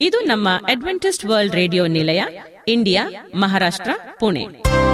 ಇದು ನಮ್ಮ Adventist World Radio ನಿಲಯ ಇಂಡಿಯಾ ಮಹಾರಾಷ್ಟ್ರ ಪುಣೆ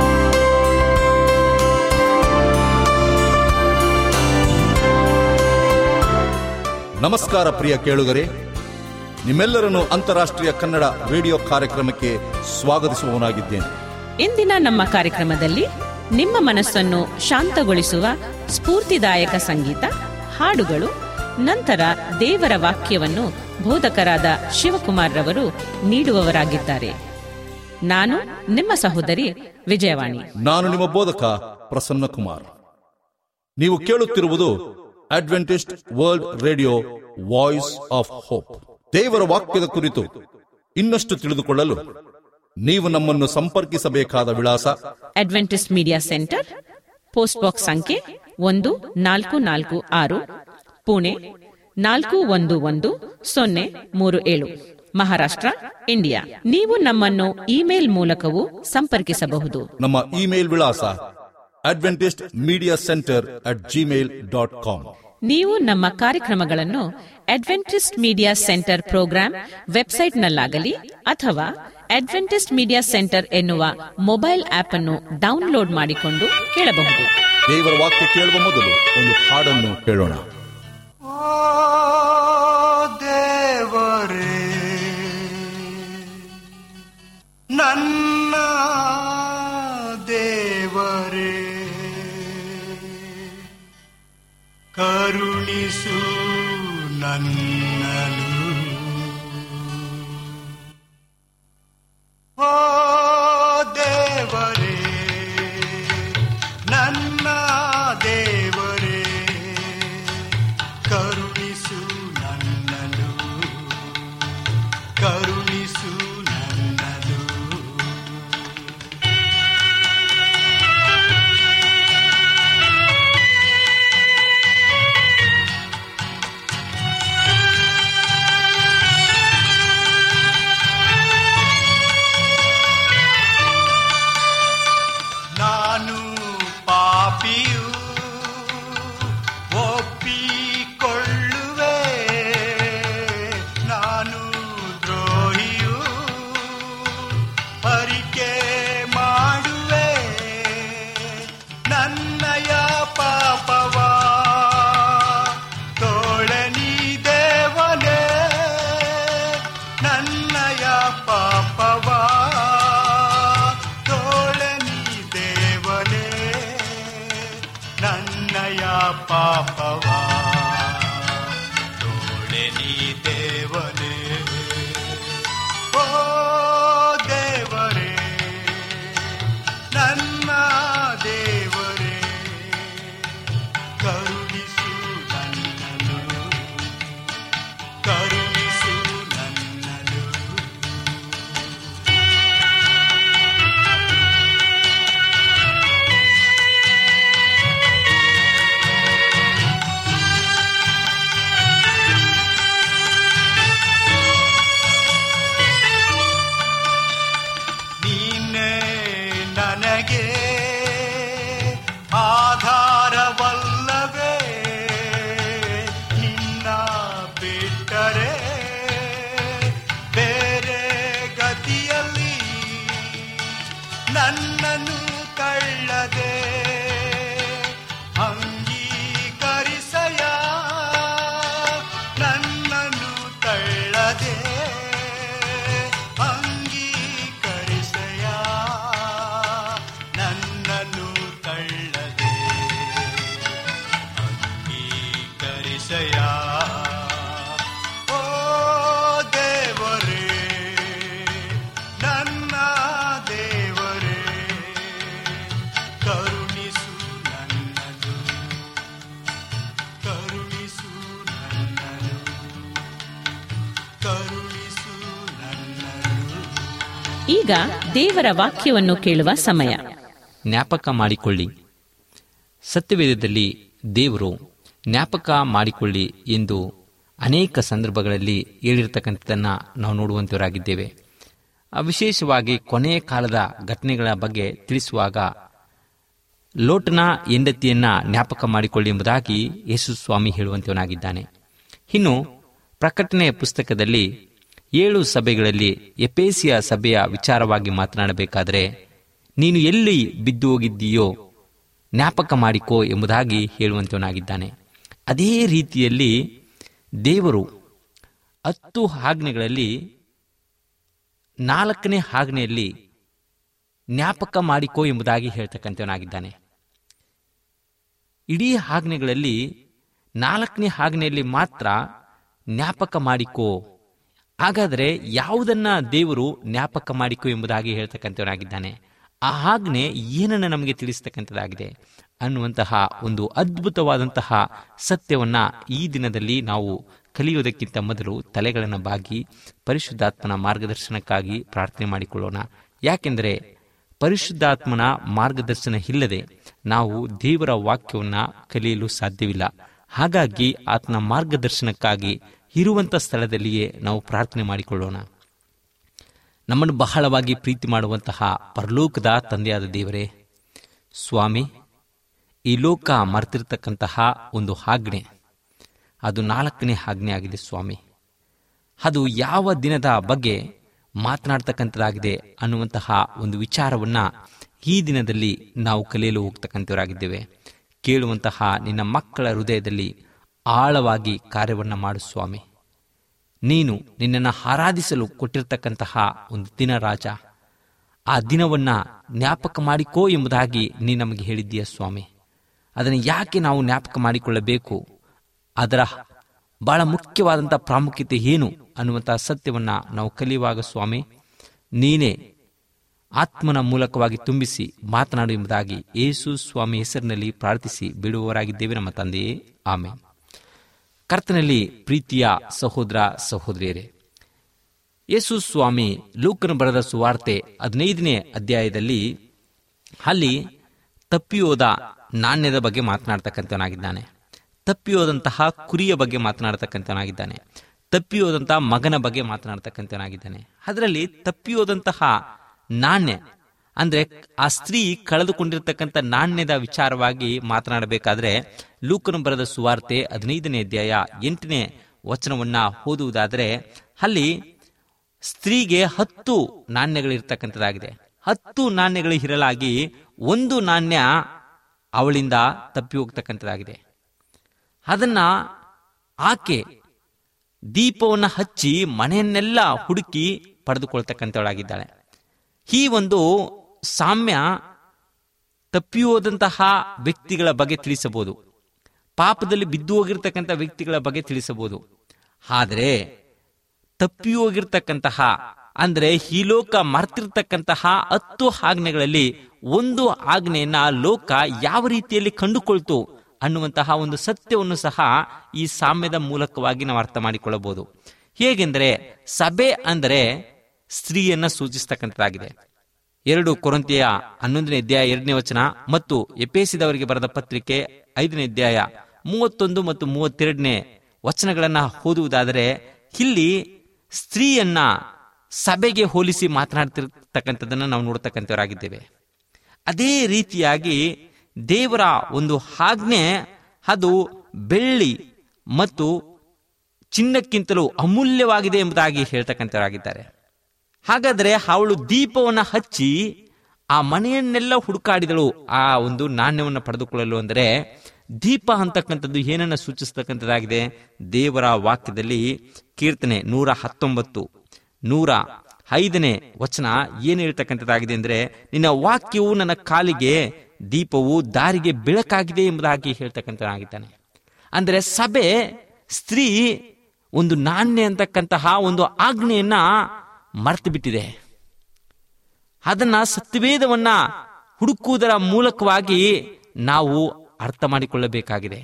ನಮಸ್ಕಾರ ಪ್ರಿಯ ಕೇಳುಗರೆ ನಿಮ್ಮೆಲ್ಲರನ್ನು ಅಂತಾರಾಷ್ಟ್ರೀಯ ಕನ್ನಡ ರೇಡಿಯೋ ಕಾರ್ಯಕ್ರಮಕ್ಕೆ ಸ್ವಾಗತಿಸುವವನಾಗಿದ್ದೇನೆ ಇಂದಿನ ನಮ್ಮ ಕಾರ್ಯಕ್ರಮದಲ್ಲಿ ನಿಮ್ಮ ಮನಸ್ಸನ್ನು ಶಾಂತಗೊಳಿಸುವ ಸ್ಫೂರ್ತಿದಾಯಕ ಸಂಗೀತ ಹಾಡುಗಳು ನಂತರ ದೇವರ ವಾಕ್ಯವನ್ನು ಬೋಧಕರಾದ ಶಿವಕುಮಾರ್ ರವರು ನೀಡುವವರಾಗಿದ್ದಾರೆ ನಾನು ನಿಮ್ಮ ಸಹೋದರಿ ವಿಜಯವಾಣಿ ನಾನು ನಿಮ್ಮ ಬೋಧಕ ಪ್ರಸನ್ನ ಕುಮಾರ್ ನೀವು ಕೇಳುತ್ತಿರುವುದು Adventist World Radio voice of hope ದೇವರ ವಾಕ್ಯದ ಕುರಿತು ಇನ್ನಷ್ಟು ತಿಳಿದುಕೊಳ್ಳಲು ನೀವು ನಮ್ಮನ್ನು ಸಂಪರ್ಕಿಸಬೇಕಾದ ವಿಳಾಸ Adventist media center post box ಸಂಖ್ಯೆ ಒಂದು ನಾಲ್ಕು ನಾಲ್ಕು ಆರು ಪುಣೆ ನಾಲ್ಕು ಒಂದು ಒಂದು ಸೊನ್ನೆ ಮೂರು ಏಳು ಮಹಾರಾಷ್ಟ್ರ ಇಂಡಿಯಾ ನೀವು ನಮ್ಮನ್ನು ಇಮೇಲ್ ಮೂಲಕವೂ ಸಂಪರ್ಕಿಸಬಹುದು ನಮ್ಮ ಇಮೇಲ್ ವಿಳಾಸ Adventist media center at Gmail dot com ನೀವು ನಮ್ಮ ಕಾರ್ಯಕ್ರಮಗಳನ್ನು ಅಡ್ವೆಂಟಿಸ್ಟ್ ಮೀಡಿಯಾ ಸೆಂಟರ್ ಪ್ರೋಗ್ರಾಂ ವೆಬ್ಸೈಟ್ನಲ್ಲಾಗಲಿ ಅಥವಾ ಅಡ್ವೆಂಟಿಸ್ಟ್ ಮೀಡಿಯಾ ಸೆಂಟರ್ ಎನ್ನುವ ಮೊಬೈಲ್ ಆಪ್ ಅನ್ನು ಡೌನ್ಲೋಡ್ ಮಾಡಿಕೊಂಡು ಕೇಳಬಹುದು ದೇವರ ವಾಕ್ಯ ಕೇಳುವ ಮೊದಲು ಒಂದು ಹಾಡನ್ನು ಕೇಳೋಣ ಓ ದೇವರೇ ನನ್ನ ದೇವರೇ ಕರುಣಿಸು ನನ್ನನು ಓ ದೇವರೇ ನನ್ನ ದೇವರೇ ಕರುಣಿಸು ನನ್ನನು ಕರುಣಿಸು ನನ್ನನು ನಾನು ಪಾಪಿಯು ಒಪ್ಪಿಕೊಳ್ಳುವೆ ನಾನು ದ್ರೋಹಿಯು ಅರಿಕೆ ಮಾಡುವೆ ನನ್ನಯ ಪಾಪವ ತೋಳನಿ ದೇವನೇ ನನ್ನಯ ಪಾಪವ ತೋಳನಿ ದೇವನೇ ನನ್ನಯ ಪಾಪವ ತೋಳನಿ ದೇವನೇ ಓ ದೇವರೇ ನನ್ನ ದೇವರೇ ಕರುಣಿಸು ನನ್ನನು ಕರುಣಿಸು ನನ್ನನು ನೀನೇ ನನಗೆ ಆಧಾರವಲ್ಲವೇ ನಿನ್ನ ಬಿಟ್ಟರೆ ಬೇರೆ ಗತಿಯಲ್ಲಿ ನನ್ನನ್ನು ತಳ್ಳದೆ ಅಂಗೀಕರಿಸಯ ನನ್ನನ್ನು ತಳ್ಳದೆ ಅಂಗೀಕರಿಸಯ ನನ್ನನ್ನು ತಳ್ಳದೆ ಅಂಗೀಕರಿಸಯ ಓ ದೇವರೇ ನನ್ನ ದೇವರೇ ಕರುಣಿಸು ನನ್ನನು ಕರುಣಿಸು ನನ್ನನು ಕರುಣಿಸು ನನ್ನನು ಈಗ ದೇವರ ವಾಕ್ಯವನ್ನು ಕೇಳುವ ಸಮಯ ಜ್ಞಾಪಕ ಮಾಡಿಕೊಳ್ಳಿ ಸತ್ಯವೇದದಲ್ಲಿ ದೇವರು ಜ್ಞಾಪಕ ಮಾಡಿಕೊಳ್ಳಿ ಎಂದು ಅನೇಕ ಸಂದರ್ಭಗಳಲ್ಲಿ ಹೇಳಿರ್ತಕ್ಕಂಥದ್ದನ್ನು ನಾವು ನೋಡುವಂತವರಾಗಿದ್ದೇವೆ ಆ ವಿಶೇಷವಾಗಿ ಕೊನೆಯ ಕಾಲದ ಘಟನೆಗಳ ಬಗ್ಗೆ ತಿಳಿಸುವಾಗ ಲೋಟನ ಹೆಂಡತಿಯನ್ನ ಜ್ಞಾಪಕ ಮಾಡಿಕೊಳ್ಳಿ ಎಂಬುದಾಗಿ ಯೇಸು ಸ್ವಾಮಿ ಹೇಳುವಂತವನಾಗಿದ್ದಾನೆ ಇನ್ನು ಪ್ರಕಟಣೆಯ ಪುಸ್ತಕದಲ್ಲಿ ಏಳು ಸಭೆಗಳಲ್ಲಿ ಎಪೇಸಿಯ ಸಭೆಯ ವಿಚಾರವಾಗಿ ಮಾತನಾಡಬೇಕಾದರೆ ನೀನು ಎಲ್ಲಿ ಬಿದ್ದು ಹೋಗಿದ್ದೀಯೋ ಜ್ಞಾಪಕ ಮಾಡಿಕೋ ಎಂಬುದಾಗಿ ಹೇಳುವಂತವನಾಗಿದ್ದಾನೆ ಅದೇ ರೀತಿಯಲ್ಲಿ ದೇವರು ಹತ್ತು ಆಜ್ಞೆಗಳಲ್ಲಿ ನಾಲ್ಕನೇ ಆಜ್ಞೆಯಲ್ಲಿ ಜ್ಞಾಪಕ ಮಾಡಿಕೋ ಎಂಬುದಾಗಿ ಹೇಳ್ತಕ್ಕಂಥವನಾಗಿದ್ದಾನೆ ಇಡೀ ಆಜ್ಞೆಗಳಲ್ಲಿ ನಾಲ್ಕನೇ ಆಜ್ಞೆಯಲ್ಲಿ ಮಾತ್ರ ಜ್ಞಾಪಕ ಮಾಡಿಕೋ ಹಾಗಾದರೆ ಯಾವುದನ್ನ ದೇವರು ಜ್ಞಾಪಕ ಮಾಡಿಕೋ ಎಂಬುದಾಗಿ ಹೇಳ್ತಕ್ಕಂಥವನಾಗಿದ್ದಾನೆ ಆ ಆಜ್ಞೆ ಏನನ್ನ ನಮಗೆ ತಿಳಿಸ್ತಕ್ಕಂಥದ್ದಾಗಿದೆ ಅನ್ನುವಂತಹ ಒಂದು ಅದ್ಭುತವಾದಂತಹ ಸತ್ಯವನ್ನ ಈ ದಿನದಲ್ಲಿ ನಾವು ಕಲಿಯುವುದಕ್ಕಿಂತ ಮೊದಲು ತಲೆಗಳನ್ನು ಬಾಗಿ ಪರಿಶುದ್ಧಾತ್ಮನ ಮಾರ್ಗದರ್ಶನಕ್ಕಾಗಿ ಪ್ರಾರ್ಥನೆ ಮಾಡಿಕೊಳ್ಳೋಣ ಯಾಕೆಂದರೆ ಪರಿಶುದ್ಧಾತ್ಮನ ಮಾರ್ಗದರ್ಶನ ಇಲ್ಲದೆ ನಾವು ದೇವರ ವಾಕ್ಯವನ್ನ ಕಲಿಯಲು ಸಾಧ್ಯವಿಲ್ಲ ಹಾಗಾಗಿ ಆತನ ಮಾರ್ಗದರ್ಶನಕ್ಕಾಗಿ ಇರುವಂಥ ಸ್ಥಳದಲ್ಲಿಯೇ ನಾವು ಪ್ರಾರ್ಥನೆ ಮಾಡಿಕೊಳ್ಳೋಣ ನಮ್ಮನ್ನು ಬಹಳವಾಗಿ ಪ್ರೀತಿ ಮಾಡುವಂತಹ ಪರಲೋಕದ ತಂದೆಯಾದ ದೇವರೇ ಸ್ವಾಮಿ ಈ ಲೋಕ ಮರೆತಿರ್ತಕ್ಕಂತಹ ಒಂದು ಆಜ್ಞೆ ಅದು ನಾಲ್ಕನೇ ಆಜ್ಞೆ ಆಗಿದೆ ಸ್ವಾಮಿ ಅದು ಯಾವ ದಿನದ ಬಗ್ಗೆ ಮಾತನಾಡ್ತಕ್ಕಂಥದ್ದಾಗಿದೆ ಅನ್ನುವಂತಹ ಒಂದು ವಿಚಾರವನ್ನ ಈ ದಿನದಲ್ಲಿ ನಾವು ಕಲಿಯಲು ಹೋಗ್ತಕ್ಕಂಥವರಾಗಿದ್ದೇವೆ ಕೇಳುವಂತಹ ನಿನ್ನ ಮಕ್ಕಳ ಹೃದಯದಲ್ಲಿ ಆಳವಾಗಿ ಕಾರ್ಯವನ್ನು ಮಾಡು ಸ್ವಾಮಿ ನೀನು ನಿನ್ನನ್ನು ಆರಾಧಿಸಲು ಕೊಟ್ಟಿರ್ತಕ್ಕಂತಹ ಒಂದು ದಿನ ರಾಜ ಆ ದಿನವನ್ನ ಜ್ಞಾಪಕ ಮಾಡಿಕೋ ಎಂಬುದಾಗಿ ನೀ ನಮಗೆ ಹೇಳಿದ್ದೀಯ ಸ್ವಾಮಿ ಅದನ್ನು ಯಾಕೆ ನಾವು ಜ್ಞಾಪಕ ಮಾಡಿಕೊಳ್ಳಬೇಕು ಅದರ ಬಹಳ ಮುಖ್ಯವಾದಂಥ ಪ್ರಾಮುಖ್ಯತೆ ಏನು ಅನ್ನುವಂತಹ ಸತ್ಯವನ್ನ ನಾವು ಕಲಿಯುವಾಗ ಸ್ವಾಮಿ ನೀನೇ ಆತ್ಮನ ಮೂಲಕವಾಗಿ ತುಂಬಿಸಿ ಮಾತನಾಡು ಎಂಬುದಾಗಿ ಯೇಸು ಸ್ವಾಮಿ ಹೆಸರಿನಲ್ಲಿ ಪ್ರಾರ್ಥಿಸಿ ಬಿಡುವವರಾಗಿದ್ದೇವೆ ನಮ್ಮ ತಂದೆಯೇ ಆಮೆ ಕರ್ತನಲ್ಲಿ ಪ್ರೀತಿಯ ಸಹೋದರ ಸಹೋದರಿಯರೇ ಯೇಸು ಸ್ವಾಮಿ ಲೂಕನ ಬರೆದ ಸುವಾರ್ತೆ ಹದಿನೈದನೇ ಅಧ್ಯಾಯದಲ್ಲಿ ಅಲ್ಲಿ ತಪ್ಪಿಯೋದ ನಾಣ್ಯದ ಬಗ್ಗೆ ಮಾತನಾಡ್ತಕ್ಕಂಥವನಾಗಿದ್ದಾನೆ ತಪ್ಪಿಯೋದಂತಹ ಕುರಿಯ ಬಗ್ಗೆ ಮಾತನಾಡ್ತಕ್ಕಂಥವನಾಗಿದ್ದಾನೆ ತಪ್ಪಿಯೋದಂತಹ ಮಗನ ಬಗ್ಗೆ ಮಾತನಾಡ್ತಕ್ಕಂಥವನಾಗಿದ್ದಾನೆ ಅದರಲ್ಲಿ ತಪ್ಪಿಯೋದಂತಹ ನಾಣ್ಯ ಅಂದ್ರೆ ಆ ಸ್ತ್ರೀ ಕಳೆದುಕೊಂಡಿರ್ತಕ್ಕಂಥ ನಾಣ್ಯದ ವಿಚಾರವಾಗಿ ಮಾತನಾಡಬೇಕಾದ್ರೆ ಲೂಕನು ಬರೆದ ಸುವಾರ್ತೆ ಹದಿನೈದನೇ ಅಧ್ಯಾಯ ಎಂಟನೇ ವಚನವನ್ನ ಓದುವುದಾದರೆ ಅಲ್ಲಿ ಸ್ತ್ರೀಗೆ ಹತ್ತು ನಾಣ್ಯಗಳಿರ್ತಕ್ಕಂಥದ್ದಾಗಿದೆ ಹತ್ತು ನಾಣ್ಯಗಳು ಇರಲಾಗಿ ಒಂದು ನಾಣ್ಯ ಅವಳಿಂದ ತಪ್ಪಿ ಹೋಗ್ತಕ್ಕಂಥದ್ದಾಗಿದೆ ಅದನ್ನ ಆಕೆ ದೀಪವನ್ನು ಹಚ್ಚಿ ಮನೆಯನ್ನೆಲ್ಲ ಹುಡುಕಿ ಪಡೆದುಕೊಳ್ತಕ್ಕಂಥವಳಾಗಿದ್ದಾಳೆ ಈ ಒಂದು ಸಾಮ್ಯ ತಪ್ಪಿ ಹೋದಂತಹ ವ್ಯಕ್ತಿಗಳ ಬಗ್ಗೆ ತಿಳಿಸಬಹುದು ಪಾಪದಲ್ಲಿ ಬಿದ್ದು ಹೋಗಿರ್ತಕ್ಕಂಥ ವ್ಯಕ್ತಿಗಳ ಬಗ್ಗೆ ತಿಳಿಸಬಹುದು ಆದರೆ ತಪ್ಪಿ ಹೋಗಿರ್ತಕ್ಕಂತಹ ಅಂದ್ರೆ ಈ ಲೋಕ ಮರ್ತಿರ್ತಕ್ಕಂತಹ ಹತ್ತು ಆಜ್ಞೆಗಳಲ್ಲಿ ಒಂದು ಆಜ್ಞೆಯನ್ನ ಲೋಕ ಯಾವ ರೀತಿಯಲ್ಲಿ ಕಂಡುಕೊಳ್ತು ಅನ್ನುವಂತಹ ಒಂದು ಸತ್ಯವನ್ನು ಸಹ ಈ ಸಾಮ್ಯದ ಮೂಲಕವಾಗಿ ನಾವು ಅರ್ಥ ಮಾಡಿಕೊಳ್ಳಬಹುದು ಹೇಗೆಂದರೆ ಸಭೆ ಅಂದರೆ ಸ್ತ್ರೀಯನ್ನ ಸೂಚಿಸ್ತಕ್ಕಂಥದ್ದಾಗಿದೆ ಎರಡು ಕೊರಂತಿಯ ಹನ್ನೊಂದನೇ ಅಧ್ಯಾಯ ಎರಡನೇ ವಚನ ಮತ್ತು ಎಪೇಸಿದವರಿಗೆ ಬರೆದ ಪತ್ರಿಕೆ ಐದನೇ ಅಧ್ಯಾಯ ಮೂವತ್ತೊಂದು ಮತ್ತು ಮೂವತ್ತೆರಡನೇ ವಚನಗಳನ್ನ ಓದುವುದಾದರೆ ಇಲ್ಲಿ ಸ್ತ್ರೀಯನ್ನ ಸಭೆಗೆ ಹೋಲಿಸಿ ಮಾತನಾಡ್ತಿರ್ತಕ್ಕಂಥದ್ದನ್ನು ನಾವು ನೋಡ್ತಕ್ಕಂಥವರಾಗಿದ್ದೇವೆ ಅದೇ ರೀತಿಯಾಗಿ ದೇವರ ಒಂದು ಆಜ್ಞೆ ಅದು ಬೆಳ್ಳಿ ಮತ್ತು ಚಿನ್ನಕ್ಕಿಂತಲೂ ಅಮೂಲ್ಯವಾಗಿದೆ ಎಂಬುದಾಗಿ ಹೇಳ್ತಕ್ಕಂಥವರಾಗಿದ್ದಾರೆ ಹಾಗಾದ್ರೆ ಅವಳು ದೀಪವನ್ನು ಹಚ್ಚಿ ಆ ಮನೆಯನ್ನೆಲ್ಲ ಹುಡುಕಾಡಿದಳು ಆ ಒಂದು ನಾಣ್ಯವನ್ನು ಪಡೆದುಕೊಳ್ಳಲು ಅಂದರೆ ದೀಪ ಅಂತಕ್ಕಂಥದ್ದು ಏನನ್ನ ಸೂಚಿಸ್ತಕ್ಕಂಥದ್ದಾಗಿದೆ ದೇವರ ವಾಕ್ಯದಲ್ಲಿ ಕೀರ್ತನೆ ನೂರ ಹತ್ತೊಂಬತ್ತು ನೂರ ಐದನೇ ವಚನ ಏನು ಹೇಳ್ತಕ್ಕಂಥದ್ದಾಗಿದೆ ಅಂದ್ರೆ ನಿನ್ನ ವಾಕ್ಯವು ನನ್ನ ಕಾಲಿಗೆ ದೀಪವು ದಾರಿಗೆ ಬೆಳಕಾಗಿದೆ ಎಂಬುದಾಗಿ ಹೇಳ್ತಕ್ಕಂಥದ್ದಾಗಿದ್ದಾನೆ ಅಂದರೆ ಸಭೆ ಸ್ತ್ರೀ ಒಂದು ನಾಣ್ಯ ಅಂತಕ್ಕಂತಹ ಒಂದು ಆಜ್ಞೆಯನ್ನ ಮರ್ತು ಬಿಟ್ಟಿದೆ ಅದನ್ನ ಸತ್ಯವೇದವನ್ನ ಹುಡುಕುವುದರ ಮೂಲಕವಾಗಿ ನಾವು ಅರ್ಥ ಮಾಡಿಕೊಳ್ಳಬೇಕಾಗಿದೆ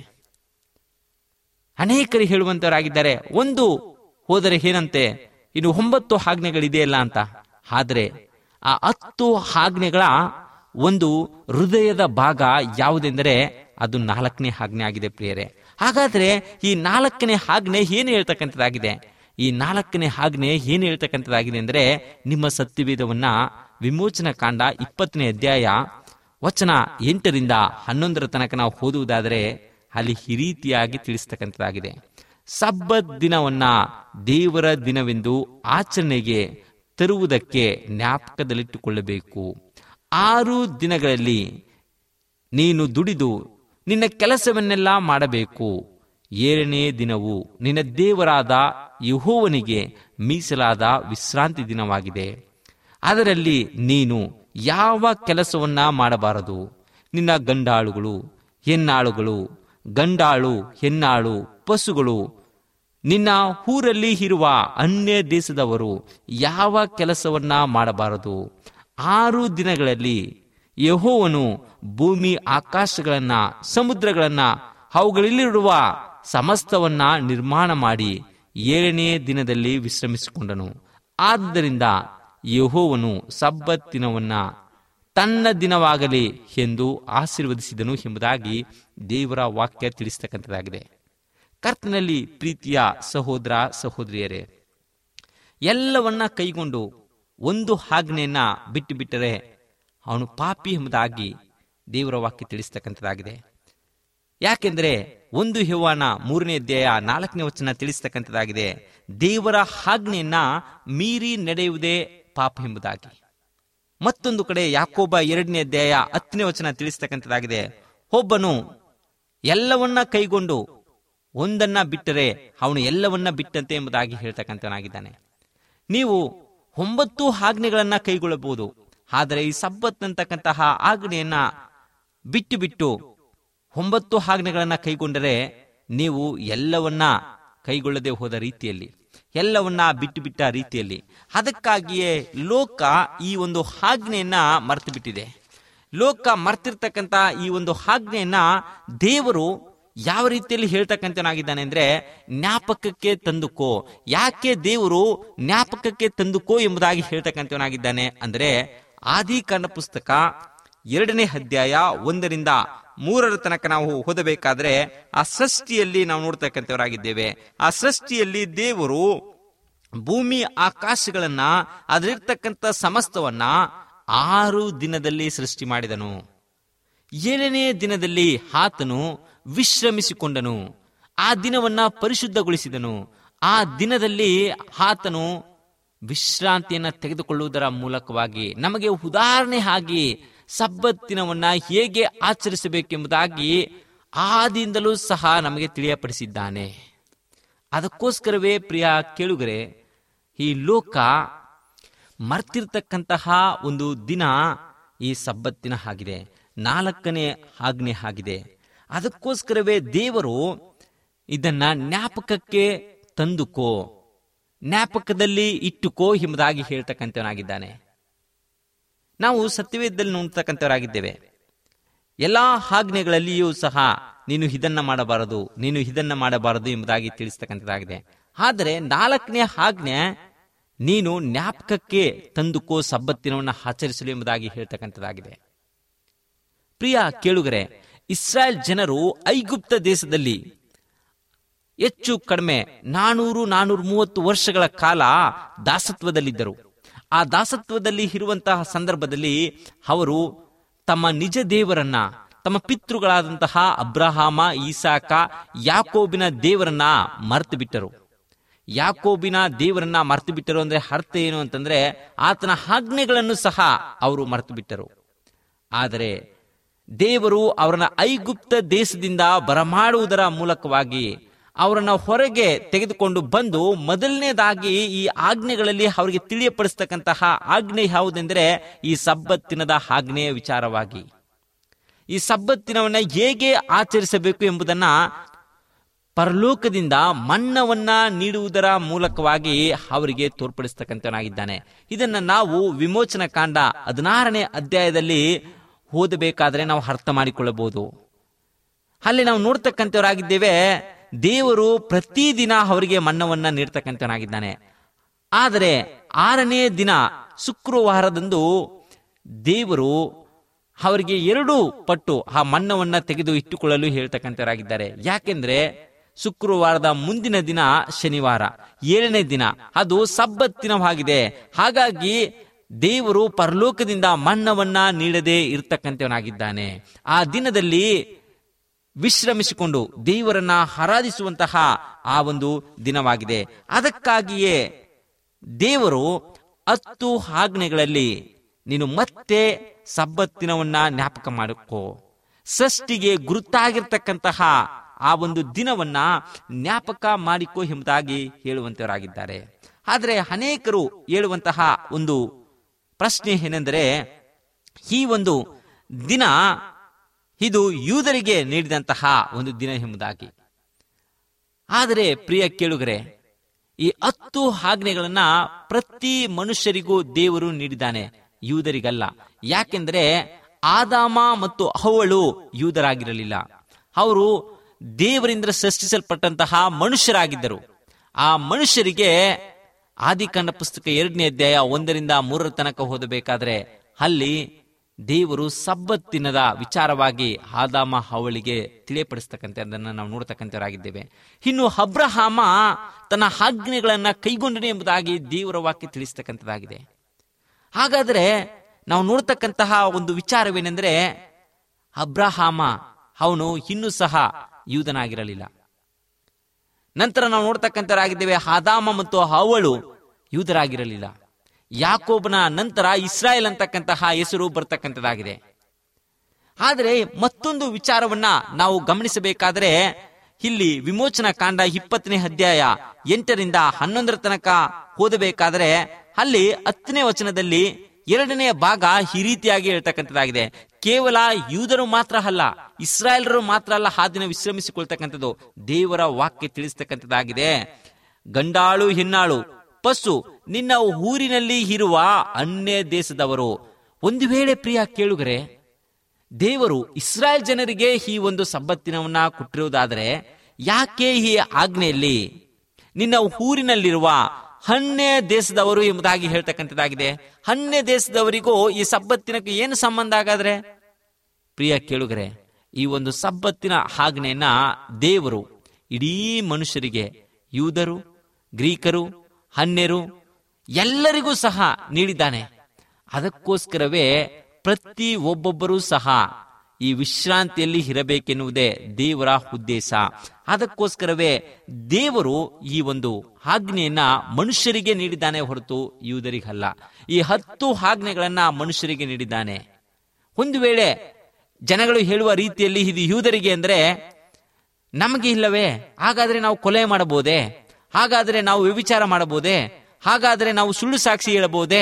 ಅನೇಕರು ಹೇಳುವಂತವರಾಗಿದ್ದಾರೆ ಒಂದು ಹೋದರೆ ಏನಂತೆ ಇನ್ನು ಒಂಬತ್ತು ಆಜ್ಞೆಗಳಿದೆಯಲ್ಲ ಅಂತ ಆದರೆ ಆ ಹತ್ತು ಆಜ್ಞೆಗಳ ಒಂದು ಹೃದಯದ ಭಾಗ ಯಾವುದೆಂದರೆ ಅದು ನಾಲ್ಕನೇ ಆಜ್ಞೆ ಆಗಿದೆ ಪ್ರಿಯರೇ ಹಾಗಾದ್ರೆ ಈ ನಾಲ್ಕನೇ ಆಜ್ಞೆ ಏನು ಹೇಳ್ತಕ್ಕಂಥದ್ದಾಗಿದೆ ಈ ನಾಲ್ಕನೇ ಆಜ್ಞೆ ಏನು ಹೇಳ್ತಕ್ಕಂಥದ್ದಾಗಿದೆ ಅಂದರೆ ನಿಮ್ಮ ಸತ್ಯವೇದವನ್ನ ವಿಮೋಚನ ಕಾಂಡ ಇಪ್ಪತ್ತನೇ ಅಧ್ಯಾಯ ವಚನ ಎಂಟರಿಂದ ಹನ್ನೊಂದರ ತನಕ ನಾವು ಓದುವುದಾದರೆ ಅಲ್ಲಿ ಈ ರೀತಿಯಾಗಿ ತಿಳಿಸ್ತಕ್ಕಂಥದ್ದಾಗಿದೆ ಸಬ್ಬತ್ ದಿನವನ್ನ ದೇವರ ದಿನವೆಂದು ಆಚರಣೆಗೆ ತರುವುದಕ್ಕೆ ಜ್ಞಾಪಕದಲ್ಲಿಟ್ಟುಕೊಳ್ಳಬೇಕು ಆರು ದಿನಗಳಲ್ಲಿ ನೀನು ದುಡಿದು ನಿನ್ನ ಕೆಲಸವನ್ನೆಲ್ಲ ಮಾಡಬೇಕು ಏಳನೇ ದಿನವು ನಿನ್ನ ದೇವರಾದ ಯಹೋವನಿಗೆ ಮೀಸಲಾದ ವಿಶ್ರಾಂತಿ ದಿನವಾಗಿದೆ ಅದರಲ್ಲಿ ನೀನು ಯಾವ ಕೆಲಸವನ್ನ ಮಾಡಬಾರದು ನಿನ್ನ ಗಂಡಾಳುಗಳು ಹೆಣ್ಣಾಳುಗಳು ಗಂಡಾಳು ಹೆಣ್ಣಾಳು ಪಶುಗಳು ನಿನ್ನ ಊರಲ್ಲಿ ಇರುವ ಅನ್ಯ ದೇಶದವರು ಯಾವ ಕೆಲಸವನ್ನ ಮಾಡಬಾರದು ಆರು ದಿನಗಳಲ್ಲಿ ಯಹೋವನು ಭೂಮಿ ಆಕಾಶಗಳನ್ನ ಸಮುದ್ರಗಳನ್ನ ಅವುಗಳಲ್ಲಿರುವ ಸಮಸ್ತವನ್ನ ನಿರ್ಮಾಣ ಮಾಡಿ ಏಳನೇ ದಿನದಲ್ಲಿ ವಿಶ್ರಮಿಸಿಕೊಂಡನು ಆದ್ದರಿಂದ ಯಹೋವನು ಸಬ್ಬತ್ ದಿನವನ್ನ ತನ್ನ ದಿನವಾಗಲಿ ಎಂದು ಆಶೀರ್ವದಿಸಿದನು ಎಂಬುದಾಗಿ ದೇವರ ವಾಕ್ಯ ತಿಳಿಸ್ತಕ್ಕಂಥದ್ದಾಗಿದೆ ಕರ್ತನಲ್ಲಿ ಪ್ರೀತಿಯ ಸಹೋದರ ಸಹೋದರಿಯರೇ ಎಲ್ಲವನ್ನ ಕೈಗೊಂಡು ಒಂದು ಆಜ್ಞೆಯನ್ನ ಬಿಟ್ಟು ಬಿಟ್ಟರೆ ಅವನು ಪಾಪಿ ಎಂಬುದಾಗಿ ದೇವರ ವಾಕ್ಯ ತಿಳಿಸ್ತಕ್ಕಂಥದ್ದಾಗಿದೆ ಯಾಕೆಂದ್ರೆ ಒಂದು ಹೆವಾನ ಮೂರನೇ ಅಧ್ಯಾಯ ನಾಲ್ಕನೇ ವಚನ ತಿಳಿಸ್ತಕ್ಕಂಥದ್ದಾಗಿದೆ ದೇವರ ಆಜ್ಞೆಯನ್ನ ಮೀರಿ ನಡೆಯುವುದೇ ಪಾಪ ಎಂಬುದಾಗಿ ಮತ್ತೊಂದು ಕಡೆ ಯಾಕೋಬ ಎರಡನೇ ಅಧ್ಯಾಯ ಹತ್ತನೇ ವಚನ ತಿಳಿಸ್ತಕ್ಕಂಥದ್ದಾಗಿದೆ ಒಬ್ಬನು ಎಲ್ಲವನ್ನ ಕೈಗೊಂಡು ಒಂದನ್ನ ಬಿಟ್ಟರೆ ಅವನು ಎಲ್ಲವನ್ನ ಬಿಟ್ಟಂತೆ ಎಂಬುದಾಗಿ ಹೇಳ್ತಕ್ಕಂಥವನಾಗಿದ್ದಾನೆ ನೀವು ಒಂಬತ್ತು ಆಜ್ಞೆಗಳನ್ನ ಕೈಗೊಳ್ಳಬಹುದು ಆದರೆ ಈ ಸಬ್ಬತ್ ಅಂತಕ್ಕಂತಹ ಆಜ್ಞೆಯನ್ನ ಬಿಟ್ಟು ಬಿಟ್ಟು ಒಂಬತ್ತು ಆಜ್ಞೆಗಳನ್ನ ಕೈಗೊಂಡರೆ ನೀವು ಎಲ್ಲವನ್ನ ಕೈಗೊಳ್ಳದೆ ಹೋದ ರೀತಿಯಲ್ಲಿ ಎಲ್ಲವನ್ನ ಬಿಟ್ಟು ಬಿಟ್ಟ ರೀತಿಯಲ್ಲಿ ಅದಕ್ಕಾಗಿಯೇ ಲೋಕ ಈ ಒಂದು ಆಜ್ಞೆಯನ್ನ ಮರೆತು ಬಿಟ್ಟಿದೆ ಲೋಕ ಮರ್ತಿರ್ತಕ್ಕಂಥ ಈ ಒಂದು ಆಜ್ಞೆಯನ್ನ ದೇವರು ಯಾವ ರೀತಿಯಲ್ಲಿ ಹೇಳ್ತಕ್ಕಂಥನಾಗಿದ್ದಾನೆ ಅಂದ್ರೆ ಜ್ಞಾಪಕಕ್ಕೆ ತಂದುಕೋ ಯಾಕೆ ದೇವರು ಜ್ಞಾಪಕಕ್ಕೆ ತಂದುಕೋ ಎಂಬುದಾಗಿ ಹೇಳ್ತಕ್ಕಂಥವನಾಗಿದ್ದಾನೆ ಅಂದ್ರೆ ಆದಿಕಾಂಡ ಪುಸ್ತಕ ಎರಡನೇ ಅಧ್ಯಾಯ ಒಂದರಿಂದ ಮೂರರ ತನಕ ನಾವು ಓದಬೇಕಾದ್ರೆ ಆ ಸೃಷ್ಟಿಯಲ್ಲಿ ನಾವು ನೋಡ್ತಕ್ಕಂಥವರಾಗಿದ್ದೇವೆ ಆ ಸೃಷ್ಟಿಯಲ್ಲಿ ದೇವರು ಭೂಮಿ ಆಕಾಶಗಳನ್ನ ಅದರಿರ್ತಕ್ಕಂಥ ಸಮಸ್ತವನ್ನ ಆರು ದಿನದಲ್ಲಿ ಸೃಷ್ಟಿ ಮಾಡಿದನು ಏಳನೇ ದಿನದಲ್ಲಿ ಆತನು ವಿಶ್ರಮಿಸಿಕೊಂಡನು ಆ ದಿನವನ್ನ ಪರಿಶುದ್ಧಗೊಳಿಸಿದನು ಆ ದಿನದಲ್ಲಿ ಆತನು ವಿಶ್ರಾಂತಿಯನ್ನ ತೆಗೆದುಕೊಳ್ಳುವುದರ ಮೂಲಕವಾಗಿ ನಮಗೆ ಉದಾಹರಣೆ ಆಗಿ ಸಬ್ಬತ್ತಿನವನ್ನ ಹೇಗೆ ಆಚರಿಸಬೇಕೆಂಬುದಾಗಿ ಆದಿಂದಲೂ ಸಹ ನಮಗೆ ತಿಳಿಯಪಡಿಸಿದ್ದಾನೆ ಅದಕ್ಕೋಸ್ಕರವೇ ಪ್ರಿಯ ಕೇಳುಗರೆ ಈ ಲೋಕ ಮರ್ತಿರ್ತಕ್ಕಂತಹ ಒಂದು ದಿನ ಈ ಸಬ್ಬತ್ತಿನ ಆಗಿದೆ ನಾಲ್ಕನೇ ಆಜ್ಞೆ ಆಗಿದೆ ಅದಕ್ಕೋಸ್ಕರವೇ ದೇವರು ಇದನ್ನ ಜ್ಞಾಪಕಕ್ಕೆ ತಂದುಕೋ ಜ್ಞಾಪಕದಲ್ಲಿ ಇಟ್ಟುಕೋ ಎಂಬುದಾಗಿ ಹೇಳ್ತಕ್ಕಂಥವನಾಗಿದ್ದಾನೆ ನಾವು ಸತ್ಯವೇದದಲ್ಲಿ ನೋಡ್ತಕ್ಕಂಥವರಾಗಿದ್ದೇವೆ ಎಲ್ಲಾ ಆಜ್ಞೆಗಳಲ್ಲಿಯೂ ಸಹ ನೀನು ಇದನ್ನ ಮಾಡಬಾರದು ನೀನು ಇದನ್ನ ಮಾಡಬಾರದು ಎಂಬುದಾಗಿ ತಿಳಿಸ್ತಕ್ಕಂಥದ್ದಾಗಿದೆ ಆದರೆ ನಾಲ್ಕನೇ ಆಜ್ಞೆ ನೀನು ಜ್ಞಾಪಕಕ್ಕೆ ತಂದುಕೋ ಸಬ್ಬತ್ತಿನವನ್ನ ಆಚರಿಸಲು ಎಂಬುದಾಗಿ ಹೇಳ್ತಕ್ಕಂಥದ್ದಾಗಿದೆ ಪ್ರಿಯ ಕೇಳುಗರೆ ಇಸ್ರಾಯೇಲ್ ಜನರು ಐಗುಪ್ತ ದೇಶದಲ್ಲಿ ಹೆಚ್ಚು ಕಡಿಮೆ ನಾನೂರು ನಾನೂರು ಮೂವತ್ತು ವರ್ಷಗಳ ಕಾಲ ದಾಸತ್ವದಲ್ಲಿದ್ದರು ಆ ದಾಸತ್ವದಲ್ಲಿ ಇರುವಂತಹ ಸಂದರ್ಭದಲ್ಲಿ ಅವರು ತಮ್ಮ ನಿಜ ದೇವರನ್ನ ತಮ್ಮ ಪಿತೃಗಳಾದಂತಹ ಅಬ್ರಹಾಮ ಈಸಾಕ ಯಾಕೋಬಿನ ದೇವರನ್ನ ಮರೆತು ಬಿಟ್ಟರು ಯಾಕೋಬಿನ ದೇವರನ್ನ ಮರೆತು ಬಿಟ್ಟರು ಅಂದ್ರೆ ಅರ್ಥ ಏನು ಅಂತಂದ್ರೆ ಆತನ ಆಜ್ಞೆಗಳನ್ನು ಸಹ ಅವರು ಮರೆತು ಬಿಟ್ಟರು ಆದರೆ ದೇವರು ಅವರನ್ನ ಐಗುಪ್ತ ದೇಶದಿಂದ ಬರಮಾಡುವುದರ ಮೂಲಕವಾಗಿ ಅವರನ್ನ ಹೊರಗೆ ತೆಗೆದುಕೊಂಡು ಬಂದು ಮೊದಲನೇದಾಗಿ ಈ ಆಜ್ಞೆಗಳಲ್ಲಿ ಅವರಿಗೆ ತಿಳಿಯಪಡಿಸ್ತಕ್ಕಂತಹ ಆಜ್ಞೆ ಯಾವುದೆಂದರೆ ಈ ಸಬ್ಬತ್ತಿನದ ಆಜ್ಞೆಯ ವಿಚಾರವಾಗಿ ಈ ಸಬ್ಬತ್ತಿನವನ್ನ ಹೇಗೆ ಆಚರಿಸಬೇಕು ಎಂಬುದನ್ನ ಪರಲೋಕದಿಂದ ಮನ್ನವನ್ನ ನೀಡುವುದರ ಮೂಲಕವಾಗಿ ಅವರಿಗೆ ತೋರ್ಪಡಿಸ್ತಕ್ಕಂಥವನಾಗಿದ್ದಾನೆ ಇದನ್ನ ನಾವು ವಿಮೋಚನ ಕಾಂಡ ಹದಿನಾರನೇ ಅಧ್ಯಾಯದಲ್ಲಿ ಓದಬೇಕಾದ್ರೆ ನಾವು ಅರ್ಥ ಮಾಡಿಕೊಳ್ಳಬಹುದು ಅಲ್ಲಿ ನಾವು ನೋಡ್ತಕ್ಕಂಥವರಾಗಿದ್ದೇವೆ ದೇವರು ಪ್ರತಿದಿನ ಅವರಿಗೆ ಮನ್ನವನ್ನ ನೀಡ್ತಕ್ಕಂಥವನಾಗಿದ್ದಾನೆ ಆದರೆ ಆರನೇ ದಿನ ಶುಕ್ರವಾರದಂದು ದೇವರು ಅವರಿಗೆ ಎರಡು ಪಟ್ಟು ಆ ಮನ್ನವನ್ನ ತೆಗೆದು ಇಟ್ಟುಕೊಳ್ಳಲು ಹೇಳ್ತಕ್ಕಂಥವರಾಗಿದ್ದಾರೆ ಯಾಕೆಂದ್ರೆ ಶುಕ್ರವಾರದ ಮುಂದಿನ ದಿನ ಶನಿವಾರ ಏಳನೇ ದಿನ ಅದು ಸಬ್ಬತ್ತಿನವಾಗಿದೆ ಹಾಗಾಗಿ ದೇವರು ಪರಲೋಕದಿಂದ ಮನ್ನವನ್ನ ನೀಡದೆ ಇರ್ತಕ್ಕಂಥವನಾಗಿದ್ದಾನೆ ಆ ದಿನದಲ್ಲಿ ವಿಶ್ರಮಿಸಿಕೊಂಡು ದೇವರನ್ನ ಆರಾಧಿಸುವಂತಹ ಆ ಒಂದು ದಿನವಾಗಿದೆ ಅದಕ್ಕಾಗಿಯೇ ದೇವರು ಹತ್ತು ಆಜ್ಞೆಗಳಲ್ಲಿ ನೀನು ಮತ್ತೆ ಸಬ್ಬತ್ತಿನವನ್ನ ಜ್ಞಾಪಕ ಮಾಡಿಕೋ ಸೃಷ್ಟಿಗೆ ಗುರುತಾಗಿರ್ತಕ್ಕಂತಹ ಆ ಒಂದು ದಿನವನ್ನ ಜ್ಞಾಪಕ ಮಾಡಿಕೋ ಎಂಬುದಾಗಿ ಹೇಳುವಂತವರಾಗಿದ್ದಾರೆ ಆದರೆ ಅನೇಕರು ಹೇಳುವಂತಹ ಒಂದು ಪ್ರಶ್ನೆ ಏನೆಂದರೆ ಈ ಒಂದು ದಿನ ಇದು ಯೂದರಿಗೆ ನೀಡಿದಂತಹ ಒಂದು ದಿನ ಎಂಬುದಾಗಿ ಆದರೆ ಪ್ರಿಯ ಕೇಳುಗರೆ ಈ ಹತ್ತು ಆಜ್ಞೆಗಳನ್ನ ಪ್ರತಿ ಮನುಷ್ಯರಿಗೂ ದೇವರು ನೀಡಿದ್ದಾನೆ ಯೂದರಿಗಲ್ಲ ಯಾಕೆಂದ್ರೆ ಆದಾಮ ಮತ್ತು ಅವಳು ಯೂದರಾಗಿರಲಿಲ್ಲ ಅವರು ದೇವರಿಂದ ಸೃಷ್ಟಿಸಲ್ಪಟ್ಟಂತಹ ಮನುಷ್ಯರಾಗಿದ್ದರು ಆ ಮನುಷ್ಯರಿಗೆ ಆದಿಕಾಂಡ ಪುಸ್ತಕ ಎರಡನೇ ಅಧ್ಯಾಯ ಒಂದರಿಂದ ಮೂರರ ತನಕ ಓದಬೇಕಾದ್ರೆ ಅಲ್ಲಿ ದೇವರು ಸಬ್ಬತ್ತಿನದ ವಿಚಾರವಾಗಿ ಆದಾಮ ಅವಳಿಗೆ ತಿಳಿಯಪಡಿಸ್ತಕ್ಕಂಥದ್ದನ್ನು ನಾವು ನೋಡ್ತಕ್ಕಂಥವರಾಗಿದ್ದೇವೆ ಇನ್ನು ಅಬ್ರಹಾಮ ತನ್ನ ಆಜ್ಞೆಗಳನ್ನ ಕೈಗೊಂಡನೆ ಎಂಬುದಾಗಿ ದೇವರ ವಾಕ್ಯ ತಿಳಿಸ್ತಕ್ಕಂಥದ್ದಾಗಿದೆ ಹಾಗಾದ್ರೆ ನಾವು ನೋಡ್ತಕ್ಕಂತಹ ಒಂದು ವಿಚಾರವೇನೆಂದ್ರೆ ಅಬ್ರಹಾಮ ಅವನು ಇನ್ನೂ ಸಹ ಯೂದನಾಗಿರಲಿಲ್ಲ ನಂತರ ನಾವು ನೋಡ್ತಕ್ಕಂಥವರಾಗಿದ್ದೇವೆ ಆದಾಮ ಮತ್ತು ಅವಳು ಯೂದರಾಗಿರಲಿಲ್ಲ ಯಾಕೋಬನ ನಂತರ ಇಸ್ರಾಯೇಲ್ ಅಂತಕ್ಕಂತಹ ಹೆಸರು ಬರ್ತಕ್ಕಂಥದ್ದಾಗಿದೆ ಆದರೆ ಮತ್ತೊಂದು ವಿಚಾರವನ್ನ ನಾವು ಗಮನಿಸಬೇಕಾದ್ರೆ ಇಲ್ಲಿ ವಿಮೋಚನಾ ಕಾಂಡ ಇಪ್ಪತ್ತನೇ ಅಧ್ಯಾಯ ಎಂಟರಿಂದ ಹನ್ನೊಂದರ ತನಕ ಓದಬೇಕಾದ್ರೆ ಅಲ್ಲಿ ಹತ್ತನೇ ವಚನದಲ್ಲಿ ಎರಡನೆಯ ಭಾಗ ಈ ರೀತಿಯಾಗಿ ಹೇಳ್ತಕ್ಕಂಥದ್ದಾಗಿದೆ ಕೇವಲ ಯೂದರು ಮಾತ್ರ ಅಲ್ಲ ಇಸ್ರಾಯೇಲರು ಮಾತ್ರ ಅಲ್ಲ ಆ ದಿನ ವಿಶ್ರಮಿಸಿಕೊಳ್ತಕ್ಕಂಥದ್ದು ದೇವರ ವಾಕ್ಯ ತಿಳಿಸ್ತಕ್ಕಂಥದ್ದಾಗಿದೆ ಗಂಡಾಳು ಹೆಣ್ಣಾಳು ಪಶು ನಿನ್ನ ಊರಿನಲ್ಲಿ ಇರುವ ಅನ್ಯ ದೇಶದವರು ಒಂದು ವೇಳೆ ಪ್ರಿಯ ಕೇಳುಗರೆ ದೇವರು ಇಸ್ರಾಯೇಲ್ ಜನರಿಗೆ ಈ ಒಂದು ಸಬ್ಬತ್ತಿನವನ್ನ ಕೊಟ್ಟಿರುವುದಾದರೆ ಯಾಕೆ ಈ ಆಜ್ಞೆಯಲ್ಲಿ ನಿನ್ನ ಊರಿನಲ್ಲಿರುವ ಅನ್ಯ ದೇಶದವರು ಎಂಬುದಾಗಿ ಹೇಳ್ತಕ್ಕಂಥದ್ದಾಗಿದೆ ಅನ್ಯ ದೇಶದವರಿಗೂ ಈ ಸಬ್ಬತ್ತಿನಕ್ಕೆ ಏನು ಸಂಬಂಧ ಆಗಾದ್ರೆ ಪ್ರಿಯ ಕೇಳುಗರೆ ಈ ಒಂದು ಸಬ್ಬತ್ತಿನ ಆಜ್ಞೆಯನ್ನ ದೇವರು ಇಡೀ ಮನುಷ್ಯರಿಗೆ ಯೂದರು ಗ್ರೀಕರು ಅನ್ಯರು ಎಲ್ಲರಿಗೂ ಸಹ ನೀಡಿದ್ದಾನೆ ಅದಕ್ಕೋಸ್ಕರವೇ ಪ್ರತಿ ಒಬ್ಬೊಬ್ಬರೂ ಸಹ ಈ ವಿಶ್ರಾಂತಿಯಲ್ಲಿ ಇರಬೇಕೆನ್ನುವುದೇ ದೇವರ ಉದ್ದೇಶ ಅದಕ್ಕೋಸ್ಕರವೇ ದೇವರು ಈ ಒಂದು ಆಜ್ಞೆಯನ್ನ ಮನುಷ್ಯರಿಗೆ ನೀಡಿದ್ದಾನೆ ಹೊರತು ಯೂದರಿಗಲ್ಲ ಈ ಹತ್ತು ಆಜ್ಞೆಗಳನ್ನ ಮನುಷ್ಯರಿಗೆ ನೀಡಿದ್ದಾನೆ ಒಂದು ವೇಳೆ ಜನಗಳು ಹೇಳುವ ರೀತಿಯಲ್ಲಿ ಇದು ಯೂದರಿಗೆ ಅಂದ್ರೆ ನಮಗೆ ಇಲ್ಲವೇ ಹಾಗಾದ್ರೆ ನಾವು ಕೊಲೆ ಮಾಡಬಹುದೇ ಹಾಗಾದ್ರೆ ನಾವು ವ್ಯಭಿಚಾರ ಮಾಡಬಹುದೇ ಹಾಗಾದ್ರೆ ನಾವು ಸುಳ್ಳು ಸಾಕ್ಷಿ ಹೇಳಬಹುದೇ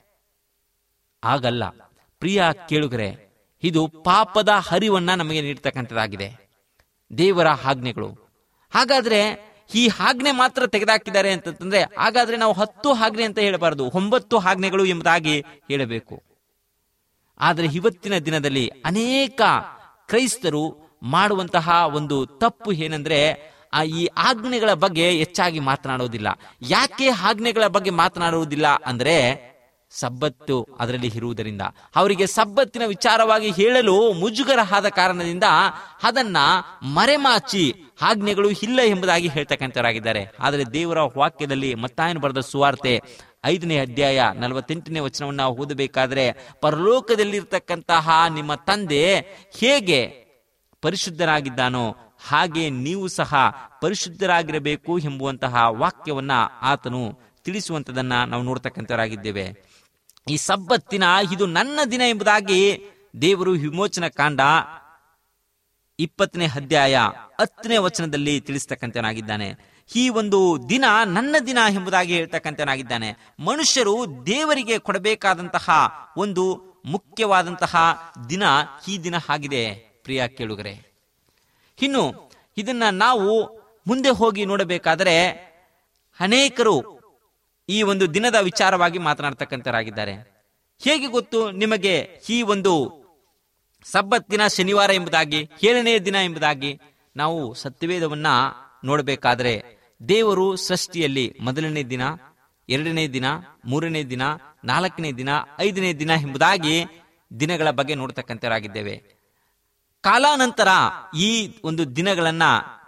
ಆಗಲ್ಲ ಪ್ರಿಯ ಕೇಳುಗರೆ ಇದು ಪಾಪದ ಹರಿವನ್ನ ನಮಗೆ ನೀಡ್ತಕ್ಕಂಥದ್ದಾಗಿದೆ ದೇವರ ಆಜ್ಞೆಗಳು ಹಾಗಾದ್ರೆ ಈ ಆಜ್ಞೆ ಮಾತ್ರ ತೆಗೆದಾಕಿದ್ದಾರೆ ಅಂತಂದ್ರೆ ಹಾಗಾದ್ರೆ ನಾವು ಹತ್ತು ಆಜ್ಞೆ ಅಂತ ಹೇಳಬಾರದು ಒಂಬತ್ತು ಆಜ್ಞೆಗಳು ಎಂಬುದಾಗಿ ಹೇಳಬೇಕು ಆದರೆ ಇವತ್ತಿನ ದಿನದಲ್ಲಿ ಅನೇಕ ಕ್ರೈಸ್ತರು ಮಾಡುವಂತಹ ಒಂದು ತಪ್ಪು ಏನಂದ್ರೆ ಆ ಈ ಆಜ್ಞೆಗಳ ಬಗ್ಗೆ ಹೆಚ್ಚಾಗಿ ಮಾತನಾಡುವುದಿಲ್ಲ ಯಾಕೆ ಆಜ್ಞೆಗಳ ಬಗ್ಗೆ ಮಾತನಾಡುವುದಿಲ್ಲ ಅಂದ್ರೆ ಸಬ್ಬತ್ತು ಅದರಲ್ಲಿ ಇರುವುದರಿಂದ ಅವರಿಗೆ ಸಬ್ಬತ್ತಿನ ವಿಚಾರವಾಗಿ ಹೇಳಲು ಮುಜುಗರ ಆದ ಕಾರಣದಿಂದ ಅದನ್ನ ಮರೆಮಾಚಿ ಆಜ್ಞೆಗಳು ಇಲ್ಲ ಎಂಬುದಾಗಿ ಹೇಳ್ತಕ್ಕಂಥವರಾಗಿದ್ದಾರೆ ಆದರೆ ದೇವರ ವಾಕ್ಯದಲ್ಲಿ ಮತ್ತಾಯನು ಬರೆದ ಸುವಾರ್ತೆ ಐದನೇ ಅಧ್ಯಾಯ ನಲವತ್ತೆಂಟನೇ ವಚನವನ್ನ ಓದಬೇಕಾದ್ರೆ ಪರಲೋಕದಲ್ಲಿರ್ತಕ್ಕಂತಹ ನಿಮ್ಮ ತಂದೆ ಹೇಗೆ ಪರಿಶುದ್ಧರಾಗಿದ್ದಾನೋ ಹಾಗೆ ನೀವು ಸಹ ಪರಿಶುದ್ಧರಾಗಿರಬೇಕು ಎಂಬುವಂತಹ ವಾಕ್ಯವನ್ನ ಆತನು ತಿಳಿಸುವಂತದನ್ನ ನಾವು ನೋಡ್ತಕ್ಕಂಥವರಾಗಿದ್ದೇವೆ ಈ ಸಬ್ಬತ್ತಿನ ಇದು ನನ್ನ ದಿನ ಎಂಬುದಾಗಿ ದೇವರು ವಿಮೋಚನ ಕಾಂಡ ಇಪ್ಪತ್ತನೇ ಅಧ್ಯಾಯ ಹತ್ತನೇ ವಚನದಲ್ಲಿ ತಿಳಿಸ್ತಕ್ಕಂಥವನಾಗಿದ್ದಾನೆ ಈ ಒಂದು ದಿನ ನನ್ನ ದಿನ ಎಂಬುದಾಗಿ ಹೇಳ್ತಕ್ಕಂಥವನಾಗಿದ್ದಾನೆ ಮನುಷ್ಯರು ದೇವರಿಗೆ ಕೊಡಬೇಕಾದಂತಹ ಒಂದು ಮುಖ್ಯವಾದಂತಹ ದಿನ ಈ ದಿನ ಆಗಿದೆ ಪ್ರಿಯ ಕೇಳುಗರೆ ಇನ್ನು ಇದನ್ನ ನಾವು ಮುಂದೆ ಹೋಗಿ ನೋಡಬೇಕಾದರೆ ಅನೇಕರು ಈ ಒಂದು ದಿನದ ವಿಚಾರವಾಗಿ ಮಾತನಾಡ್ತಕ್ಕಂಥರಾಗಿದ್ದಾರೆ ಹೇಗೆ ಗೊತ್ತು ನಿಮಗೆ ಈ ಒಂದು ಸಬ್ಬತ್ ದಿನ ಶನಿವಾರ ಎಂಬುದಾಗಿ ಏಳನೇ ದಿನ ಎಂಬುದಾಗಿ ನಾವು ಸತ್ಯವೇದವನ್ನ ನೋಡಬೇಕಾದ್ರೆ ದೇವರು ಸೃಷ್ಟಿಯಲ್ಲಿ ಮೊದಲನೇ ದಿನ ಎರಡನೇ ದಿನ ಮೂರನೇ ದಿನ ನಾಲ್ಕನೇ ದಿನ ಐದನೇ ದಿನ ಎಂಬುದಾಗಿ ದಿನಗಳ ಬಗ್ಗೆ ನೋಡ್ತಕ್ಕಂಥವರಾಗಿದ್ದೇವೆ ಕಾಲಾನಂತರ ಈ ಒಂದು ದಿನಗಳನ್ನ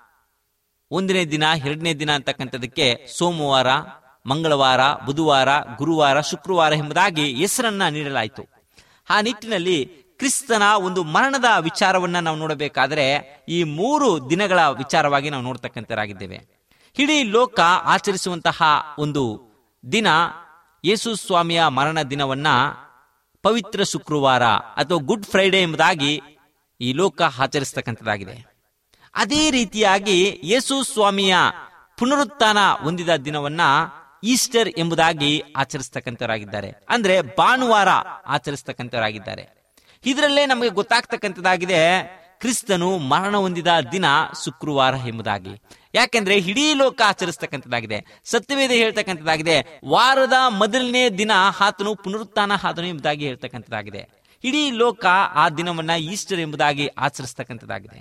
ಒಂದನೇ ದಿನ ಎರಡನೇ ದಿನ ಅಂತಕ್ಕಂಥದಕ್ಕೆ ಸೋಮವಾರ ಮಂಗಳವಾರ ಬುಧವಾರ ಗುರುವಾರ ಶುಕ್ರವಾರ ಎಂಬುದಾಗಿ ಹೆಸರನ್ನ ನೀಡಲಾಯಿತು ಆ ನಿಟ್ಟಿನಲ್ಲಿ ಕ್ರಿಸ್ತನ ಒಂದು ಮರಣದ ವಿಚಾರವನ್ನ ನಾವು ನೋಡಬೇಕಾದ್ರೆ ಈ ಮೂರು ದಿನಗಳ ವಿಚಾರವಾಗಿ ನಾವು ನೋಡ್ತಕ್ಕಂಥರಾಗಿದ್ದೇವೆ ಇಡೀ ಲೋಕ ಆಚರಿಸುವಂತಹ ಒಂದು ದಿನ ಯೇಸು ಸ್ವಾಮಿಯ ಮರಣ ದಿನವನ್ನ ಪವಿತ್ರ ಶುಕ್ರವಾರ ಅಥವಾ ಗುಡ್ ಫ್ರೈಡೆ ಎಂಬುದಾಗಿ ಈ ಲೋಕ ಆಚರಿಸ್ತಕ್ಕಂಥದ್ದಾಗಿದೆ ಅದೇ ರೀತಿಯಾಗಿ ಯೇಸು ಸ್ವಾಮಿಯ ಪುನರುತ್ಥಾನ ಹೊಂದಿದ ದಿನವನ್ನ ಈಸ್ಟರ್ ಎಂಬುದಾಗಿ ಆಚರಿಸ್ತಕ್ಕಂಥವರಾಗಿದ್ದಾರೆ ಅಂದ್ರೆ ಭಾನುವಾರ ಆಚರಿಸ್ತಕ್ಕಂಥವರಾಗಿದ್ದಾರೆ ಇದರಲ್ಲೇ ನಮಗೆ ಗೊತ್ತಾಗ್ತಕ್ಕಂಥದ್ದಾಗಿದೆ ಕ್ರಿಸ್ತನು ಮರಣ ಹೊಂದಿದ ದಿನ ಶುಕ್ರವಾರ ಎಂಬುದಾಗಿ ಯಾಕೆಂದ್ರೆ ಇಡೀ ಲೋಕ ಆಚರಿಸ್ತಕ್ಕಂಥದ್ದಾಗಿದೆ ಸತ್ಯವೇದ ಹೇಳ್ತಕ್ಕಂಥದ್ದಾಗಿದೆ ವಾರದ ಮೊದಲನೇ ದಿನ ಆತನು ಪುನರುತ್ಥಾನ ಆತನು ಎಂಬುದಾಗಿ ಹೇಳ್ತಕ್ಕಂಥದ್ದಾಗಿದೆ ಇಡೀ ಲೋಕ ಆ ದಿನವನ್ನ ಈಸ್ಟರ್ ಎಂಬುದಾಗಿ ಆಚರಿಸ್ತಕ್ಕಂಥದ್ದಾಗಿದೆ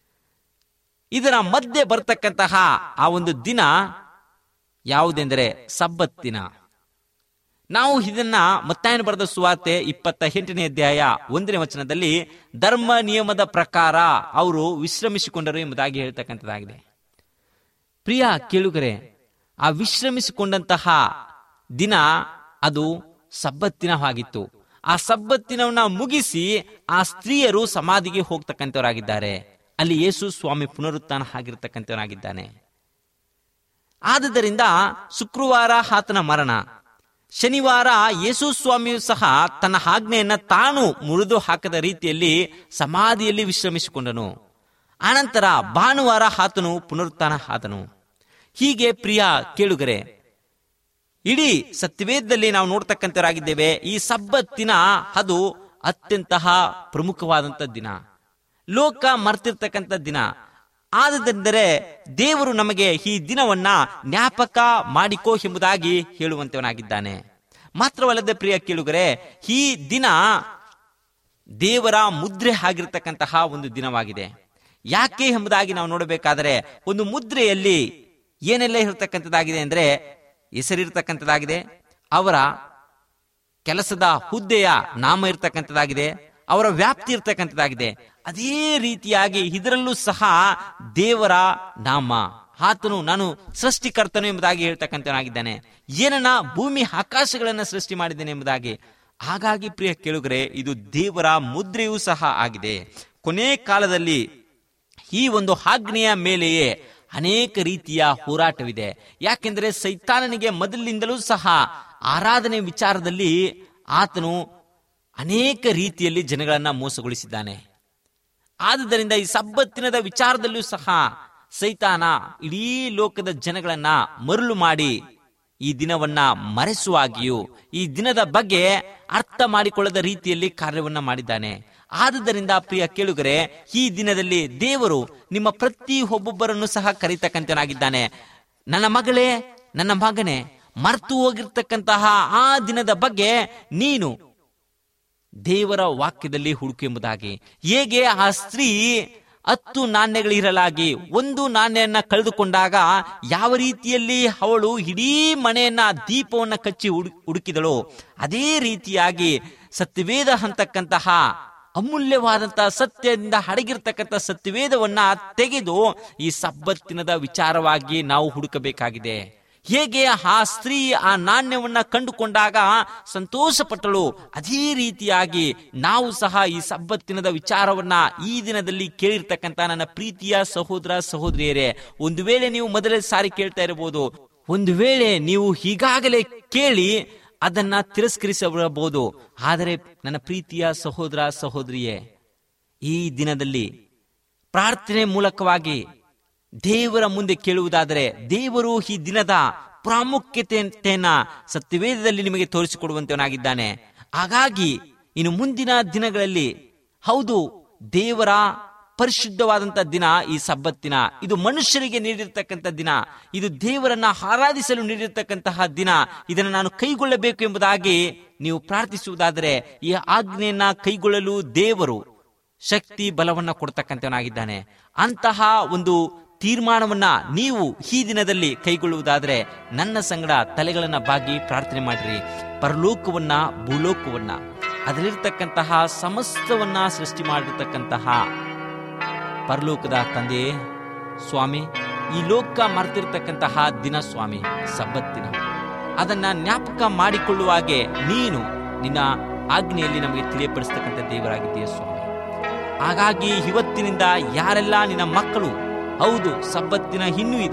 ಇದರ ಮಧ್ಯೆ ಬರ್ತಕ್ಕಂತಹ ಆ ಒಂದು ದಿನ ಯಾವುದೆಂದರೆ ಸಬ್ಬತ್ ದಿನ ನಾವು ಇದನ್ನ ಮತ್ತಾಯನ ಬರೆದ ಸುವಾರ್ತೆ ಇಪ್ಪತ್ತ ಎಂಟನೇ ಅಧ್ಯಾಯ ಒಂದನೇ ವಚನದಲ್ಲಿ ಧರ್ಮ ನಿಯಮದ ಪ್ರಕಾರ ಅವರು ವಿಶ್ರಮಿಸಿಕೊಂಡರು ಎಂಬುದಾಗಿ ಹೇಳ್ತಕ್ಕಂಥದ್ದಾಗಿದೆ ಪ್ರಿಯ ಕೇಳುಗರೆ ಆ ವಿಶ್ರಮಿಸಿಕೊಂಡಂತಹ ದಿನ ಅದು ಸಬ್ಬತ್ತಿನವಾಗಿತ್ತು ಆ ಸಬ್ಬತ್ತಿನವನ್ನ ಮುಗಿಸಿ ಆ ಸ್ತ್ರೀಯರು ಸಮಾಧಿಗೆ ಹೋಗ್ತಕ್ಕಂಥವರಾಗಿದ್ದಾರೆ ಅಲ್ಲಿ ಯೇಸು ಸ್ವಾಮಿ ಪುನರುತ್ಥಾನ ಆಗಿರ್ತಕ್ಕಂಥವನಾಗಿದ್ದಾನೆ ಆದುದರಿಂದ ಶುಕ್ರವಾರ ಆತನ ಮರಣ ಶನಿವಾರ ಯೇಸು ಸ್ವಾಮಿಯು ಸಹ ತನ್ನ ಆಜ್ಞೆಯನ್ನ ತಾನು ಮುರಿದು ಹಾಕದ ರೀತಿಯಲ್ಲಿ ಸಮಾಧಿಯಲ್ಲಿ ವಿಶ್ರಮಿಸಿಕೊಂಡನು ಆನಂತರ ಭಾನುವಾರ ಆತನು ಪುನರುತ್ಥಾನ ಆದನು ಹೀಗೆ ಪ್ರಿಯ ಕೇಳುಗರೆ ಇಡೀ ಸತ್ಯವೇದದಲ್ಲಿ ನಾವು ನೋಡ್ತಕ್ಕಂಥವರಾಗಿದ್ದೇವೆ ಈ ಸಬ್ಬತ್ತಿನ ಅದು ಅತ್ಯಂತಹ ಪ್ರಮುಖವಾದಂಥ ದಿನ ಲೋಕ ಮರ್ತಿರ್ತಕ್ಕಂಥ ದಿನ ಆದದೆಂದರೆ ದೇವರು ನಮಗೆ ಈ ದಿನವನ್ನ ಜ್ಞಾಪಕ ಮಾಡಿಕೋ ಎಂಬುದಾಗಿ ಹೇಳುವಂತವನಾಗಿದ್ದಾನೆ ಮಾತ್ರವಲ್ಲದೆ ಪ್ರಿಯ ಕೇಳುಗರೆ ಈ ದಿನ ದೇವರ ಮುದ್ರೆ ಆಗಿರ್ತಕ್ಕಂತಹ ಒಂದು ದಿನವಾಗಿದೆ ಯಾಕೆ ಎಂಬುದಾಗಿ ನಾವು ನೋಡಬೇಕಾದರೆ ಒಂದು ಮುದ್ರೆಯಲ್ಲಿ ಏನೆಲ್ಲ ಇರತಕ್ಕಂಥದ್ದಾಗಿದೆ ಅಂದ್ರೆ ಹೆಸರಿರ್ತಕ್ಕಂಥದ್ದಾಗಿದೆ ಅವರ ಕೆಲಸದ ಹುದ್ದೆಯ ನಾಮ ಇರ್ತಕ್ಕಂಥದ್ದಾಗಿದೆ ಅವರ ವ್ಯಾಪ್ತಿ ಇರ್ತಕ್ಕಂಥದ್ದಾಗಿದೆ ಅದೇ ರೀತಿಯಾಗಿ ಇದರಲ್ಲೂ ಸಹ ದೇವರ ನಾಮ ಆತನು ನಾನು ಸೃಷ್ಟಿಕರ್ತನು ಎಂಬುದಾಗಿ ಹೇಳ್ತಕ್ಕಂಥನಾಗಿದ್ದಾನೆ ಏನನ್ನ ಭೂಮಿ ಆಕಾಶಗಳನ್ನ ಸೃಷ್ಟಿ ಮಾಡಿದ್ದೇನೆ ಎಂಬುದಾಗಿ ಹಾಗಾಗಿ ಪ್ರಿಯ ಕೇಳುಗರೆ ಇದು ದೇವರ ಮುದ್ರೆಯೂ ಸಹ ಆಗಿದೆ ಕೊನೆ ಕಾಲದಲ್ಲಿ ಈ ಒಂದು ಆಜ್ಞೆಯ ಮೇಲೆಯೇ ಅನೇಕ ರೀತಿಯ ಹೋರಾಟವಿದೆ ಯಾಕೆಂದ್ರೆ ಸೈತಾನನಿಗೆ ಮೊದಲಿನಿಂದಲೂ ಸಹ ಆರಾಧನೆ ವಿಚಾರದಲ್ಲಿ ಆತನು ಅನೇಕ ರೀತಿಯಲ್ಲಿ ಜನಗಳನ್ನ ಮೋಸಗೊಳಿಸಿದ್ದಾನೆ ಆದುದರಿಂದ ಈ ಸಬ್ಬತ್ತಿನದ ವಿಚಾರದಲ್ಲೂ ಸಹ ಸೈತಾನ ಇಡೀ ಲೋಕದ ಜನಗಳನ್ನ ಮರುಳು ಮಾಡಿ ಈ ದಿನವನ್ನ ಮರೆಸುವಾಗಿಯೂ ಈ ದಿನದ ಬಗ್ಗೆ ಅರ್ಥ ಮಾಡಿಕೊಳ್ಳದ ರೀತಿಯಲ್ಲಿ ಕಾರ್ಯವನ್ನ ಮಾಡಿದ್ದಾನೆ ಆದುದರಿಂದ ಪ್ರಿಯ ಕೇಳುಗರೆ ಈ ದಿನದಲ್ಲಿ ದೇವರು ನಿಮ್ಮ ಪ್ರತಿ ಒಬ್ಬೊಬ್ಬರನ್ನು ಸಹ ಕರೀತಕ್ಕಂತನಾಗಿದ್ದಾನೆ ನನ್ನ ಮಗಳೇ ನನ್ನ ಮಗನೇ ಮರ್ತು ಹೋಗಿರ್ತಕ್ಕಂತಹ ಆ ದಿನದ ಬಗ್ಗೆ ನೀನು ದೇವರ ವಾಕ್ಯದಲ್ಲಿ ಹುಡುಕು ಎಂಬುದಾಗಿ ಹೇಗೆ ಆ ಸ್ತ್ರೀ ಹತ್ತು ನಾಣ್ಯಗಳಿರಲಾಗಿ ಒಂದು ನಾಣ್ಯನ್ನ ಕಳೆದುಕೊಂಡಾಗ ಯಾವ ರೀತಿಯಲ್ಲಿ ಅವಳು ಇಡೀ ಮನೆಯನ್ನ ದೀಪವನ್ನ ಕಚ್ಚಿ ಹುಡು- ಹುಡುಕಿದಳೋ ಅದೇ ರೀತಿಯಾಗಿ ಸತ್ಯವೇದ ಅಂತಕ್ಕಂತಹ ಅಮೂಲ್ಯವಾದಂತಹ ಸತ್ಯದಿಂದ ಅಡಗಿರ್ತಕ್ಕಂಥ ಸತ್ಯವೇದವನ್ನ ತೆಗೆದು ಈ ಸಬ್ಬತ್ತಿನದ ವಿಚಾರವಾಗಿ ನಾವು ಹುಡುಕಬೇಕಾಗಿದೆ ಹೇಗೆ ಆ ಸ್ತ್ರೀ ಆ ನಾಣ್ಯವನ್ನ ಕಂಡುಕೊಂಡಾಗ ಸಂತೋಷ ಪಟ್ಟಳು ಅದೇ ರೀತಿಯಾಗಿ ನಾವು ಸಹ ಈ ಸಬ್ಬತ್ತಿನದ ವಿಚಾರವನ್ನ ಈ ದಿನದಲ್ಲಿ ಕೇಳಿರ್ತಕ್ಕಂಥ ನನ್ನ ಪ್ರೀತಿಯ ಸಹೋದರ ಸಹೋದರಿಯರೇ ಒಂದು ವೇಳೆ ನೀವು ಮೊದಲೇ ಸಾರಿ ಕೇಳ್ತಾ ಇರಬಹುದು ಒಂದು ವೇಳೆ ನೀವು ಈಗಾಗಲೇ ಕೇಳಿ ಅದನ್ನ ತಿರಸ್ಕರಿಸಬಹುದು ಆದರೆ ನನ್ನ ಪ್ರೀತಿಯ ಸಹೋದರ ಸಹೋದರಿಯೇ ಈ ದಿನದಲ್ಲಿ ಪ್ರಾರ್ಥನೆ ಮೂಲಕವಾಗಿ ದೇವರ ಮುಂದೆ ಕೇಳುವುದಾದರೆ ದೇವರು ಈ ದಿನದ ಪ್ರಾಮುಖ್ಯತೆಯನ್ನ ಸತ್ಯವೇದದಲ್ಲಿ ನಿಮಗೆ ತೋರಿಸಿಕೊಡುವಂತವನಾಗಿದ್ದಾನೆ ಹಾಗಾಗಿ ಇನ್ನು ಮುಂದಿನ ದಿನಗಳಲ್ಲಿ ಹೌದು ದೇವರ ಪರಿಶುದ್ಧವಾದಂತ ದಿನ ಈ ಸಬ್ಬತ್ತಿನ ಇದು ಮನುಷ್ಯರಿಗೆ ನೀಡಿರ್ತಕ್ಕಂಥ ದಿನ ಇದು ದೇವರನ್ನ ಆರಾಧಿಸಲು ನೀಡಿರ್ತಕ್ಕಂತಹ ದಿನ ಇದನ್ನು ನಾನು ಕೈಗೊಳ್ಳಬೇಕು ಎಂಬುದಾಗಿ ನೀವು ಪ್ರಾರ್ಥಿಸುವುದಾದರೆ ಈ ಆಜ್ಞೆಯನ್ನ ಕೈಗೊಳ್ಳಲು ದೇವರು ಶಕ್ತಿ ಬಲವನ್ನ ಕೊಡ್ತಕ್ಕಂಥವನಾಗಿದ್ದಾನೆ ಅಂತಹ ಒಂದು ತೀರ್ಮಾನವನ್ನ ನೀವು ಈ ದಿನದಲ್ಲಿ ಕೈಗೊಳ್ಳುವುದಾದರೆ ನನ್ನ ಸಂಗಡ ತಲೆಗಳನ್ನ ಬಾಗಿ ಪ್ರಾರ್ಥನೆ ಮಾಡಿರಿ ಪರಲೋಕವನ್ನ ಭೂಲೋಕವನ್ನ ಅದರಲ್ಲಿರ್ತಕ್ಕಂತಹ ಸಮಸ್ತವನ್ನ ಸೃಷ್ಟಿ ಮಾಡಿರ್ತಕ್ಕಂತಹ ಪರಲೋಕದ ತಂದೆಯೇ ಸ್ವಾಮಿ ಈ ಲೋಕ ಮರ್ತಿರ್ತಕ್ಕಂತಹ ದಿನ ಸ್ವಾಮಿ ಸಬ್ಬತ್ತಿನ ಅದನ್ನ ಜ್ಞಾಪಕ ಮಾಡಿಕೊಳ್ಳುವಾಗೆ ನೀನು ನಿನ್ನ ಆಜ್ಞೆಯಲ್ಲಿ ನಮಗೆ ತಿಳಿಯಪಡಿಸ್ತಕ್ಕಂಥ ದೇವರಾಗಿದ್ದೀಯ ಸ್ವಾಮಿ ಹಾಗಾಗಿ ಇವತ್ತಿನಿಂದ ಯಾರೆಲ್ಲ ನಿನ್ನ ಮಕ್ಕಳು ಹೌದು ಸಬ್ಬತ್ತಿನ ಇನ್ನೂ ಇದೆ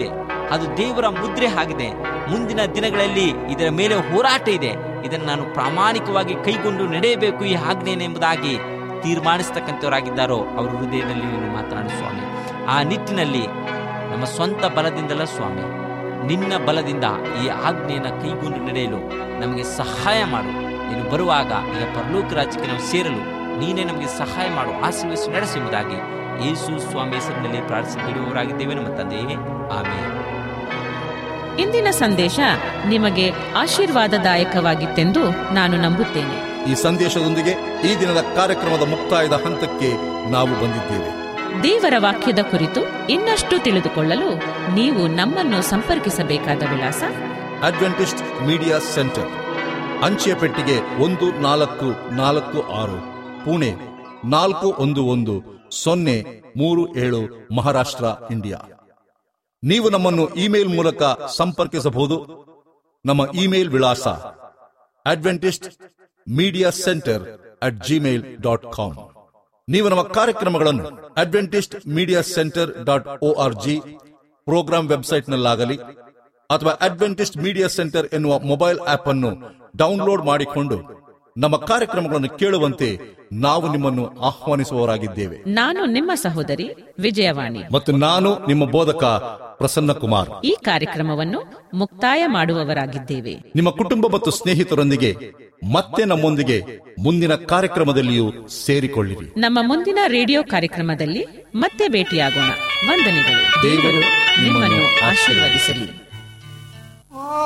ಅದು ದೇವರ ಮುದ್ರೆ ಆಗಿದೆ ಮುಂದಿನ ದಿನಗಳಲ್ಲಿ ಇದರ ಮೇಲೆ ಹೋರಾಟ ಇದೆ ಇದನ್ನು ನಾನು ಪ್ರಾಮಾಣಿಕವಾಗಿ ಕೈಗೊಂಡು ನಡೆಯಬೇಕು ಈ ಆಜ್ಞೆಯನ್ನು ಎಂಬುದಾಗಿ ತೀರ್ಮಾನಿಸ್ತಕ್ಕಂಥವರಾಗಿದ್ದಾರೋ ಅವರ ಹೃದಯದಲ್ಲಿ ನೀನು ಮಾತನಾಡು ಸ್ವಾಮಿ ಆ ನಿಟ್ಟಿನಲ್ಲಿ ನಮ್ಮ ಸ್ವಂತ ಬಲದಿಂದಲ್ಲ ಸ್ವಾಮಿ ನಿನ್ನ ಬಲದಿಂದ ಈ ಆಜ್ಞೆಯನ್ನು ಕೈಗೊಂಡು ನಡೆಯಲು ನಮಗೆ ಸಹಾಯ ಮಾಡು ನೀನು ಬರುವಾಗ ಈಗ ಪರಲೋಕ ರಾಜ್ಯಕ್ಕೆ ನಾವು ಸೇರಲು ನೀನೇ ನಮಗೆ ಸಹಾಯ ಮಾಡು ಆಶೀರ್ವದಿಸಿ ನಡೆಸುವುದಾಗಿ ಯೇಸು ಸ್ವಾಮಿ ಹೆಸರಿನಲ್ಲಿ ಪ್ರಾರ್ಥಿಸಿ ಬಿಡುವವರಾಗಿದ್ದೇವೆ ನಮ್ಮ ತಂದೆಯೇ ಆಮೇಲೆ ಇಂದಿನ ಸಂದೇಶ ನಿಮಗೆ ಆಶೀರ್ವಾದದಾಯಕವಾಗಿತ್ತೆಂದು ನಾನು ನಂಬುತ್ತೇನೆ ಈ ಸಂದೇಶದೊಂದಿಗೆ ಈ ದಿನದ ಕಾರ್ಯಕ್ರಮದ ಮುಕ್ತಾಯದ ಹಂತಕ್ಕೆ ನಾವು ಬಂದಿದ್ದೇವೆ ದೇವರ ವಾಕ್ಯದ ಕುರಿತು ಇನ್ನಷ್ಟು ತಿಳಿದುಕೊಳ್ಳಲು ನೀವು ನಮ್ಮನ್ನು ಸಂಪರ್ಕಿಸಬೇಕಾದ ವಿಳಾಸ ಅಡ್ವೆಂಟಿಸ್ಟ್ ಮೀಡಿಯಾ ಸೆಂಟರ್ ಅಂಚೆ ಪೆಟ್ಟಿಗೆ ಒಂದು ನಾಲ್ಕು ನಾಲ್ಕು ಆರು ಪುಣೆ ನಾಲ್ಕು ಒಂದು ಒಂದು ಸೊನ್ನೆ ಮೂರು ಏಳು ಮಹಾರಾಷ್ಟ್ರ ಇಂಡಿಯಾ ನೀವು ನಮ್ಮನ್ನು ಇಮೇಲ್ ಮೂಲಕ ಸಂಪರ್ಕಿಸಬಹುದು ನಮ್ಮ ಇಮೇಲ್ ವಿಳಾಸ Adventist media center at Gmail dot com ನೀವು ನಮ್ಮ ಕಾರ್ಯಕ್ರಮಗಳನ್ನು Adventist media center dot O R G program ವೆಬ್ಸೈಟ್ನಲ್ಲಾಗಲಿ ಅಥವಾ ಅಡ್ವೆಂಟಿಸ್ಟ್ ಮೀಡಿಯಾ ಸೆಂಟರ್ ಎನ್ನುವ ಮೊಬೈಲ್ ಆಪ್ ಅನ್ನು ಡೌನ್ಲೋಡ್ ಮಾಡಿಕೊಂಡು ನಮ್ಮ ಕಾರ್ಯಕ್ರಮಗಳನ್ನು ಕೇಳುವಂತೆ ನಾವು ನಿಮ್ಮನ್ನು ಆಹ್ವಾನಿಸುವವರಾಗಿದ್ದೇವೆ ನಾನು ನಿಮ್ಮ ಸಹೋದರಿ ವಿಜಯವಾಣಿ ಮತ್ತು ನಾನು ನಿಮ್ಮ ಬೋಧಕ ಪ್ರಸನ್ನ ಕುಮಾರ್ ಈ ಕಾರ್ಯಕ್ರಮವನ್ನು ಮುಕ್ತಾಯ ಮಾಡುವವರಾಗಿದ್ದೇವೆ ನಿಮ್ಮ ಕುಟುಂಬ ಮತ್ತು ಸ್ನೇಹಿತರೊಂದಿಗೆ ಮತ್ತೆ ನಮ್ಮೊಂದಿಗೆ ಮುಂದಿನ ಕಾರ್ಯಕ್ರಮದಲ್ಲಿಯೂ ಸೇರಿಕೊಳ್ಳಿರಿ ನಮ್ಮ ಮುಂದಿನ ರೇಡಿಯೋ ಕಾರ್ಯಕ್ರಮದಲ್ಲಿ ಮತ್ತೆ ಭೇಟಿಯಾಗೋಣ ವಂದನೆಗಳು ದೇವರು ನಿಮ್ಮನ್ನು ಆಶೀರ್ವದಿಸಲಿ ಓ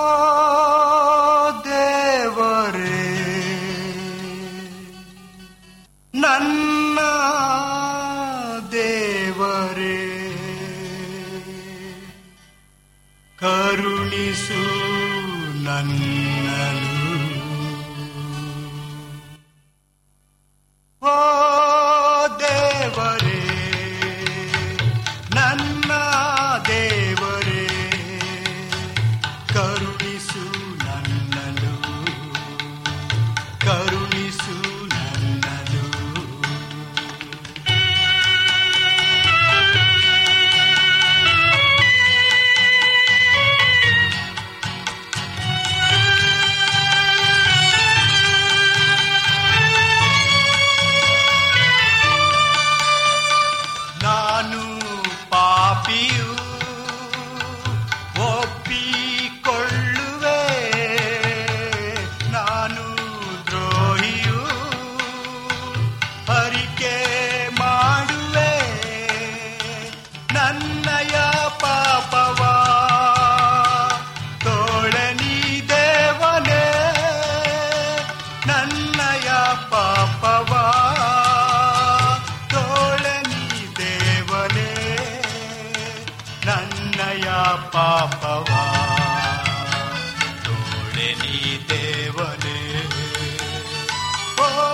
ದೇವರೇ ನನ್ನ ದೇವರೇ ಕರುಣಿಸು ನನ್ನನು ಓ ದೇವರೇ ನನ್ನ ದೇವರೇ ಕರುಣಿಸು ನನ್ನನು ಕರುಣಿಸು ನನ್ನನು ನಾನು ಪಾಪಿಯು ಒಪ್ಪಿಕೊಳ್ಳುವೆ ನಾನು ದ್ರೋಹಿಯು ಹರಿಕೆ ಮಾಡುವೆ ನನ್ನಯ ಪಾಪವ ತೋಳನಿ ದೇವನೇ ನನ್ನಯ ಪಾಪವ ತೋಳನಿ ದೇವನೇ ನನ್ನಯ ಪಾಪವ ತೋಳನಿ ದೇವನೇ ಓ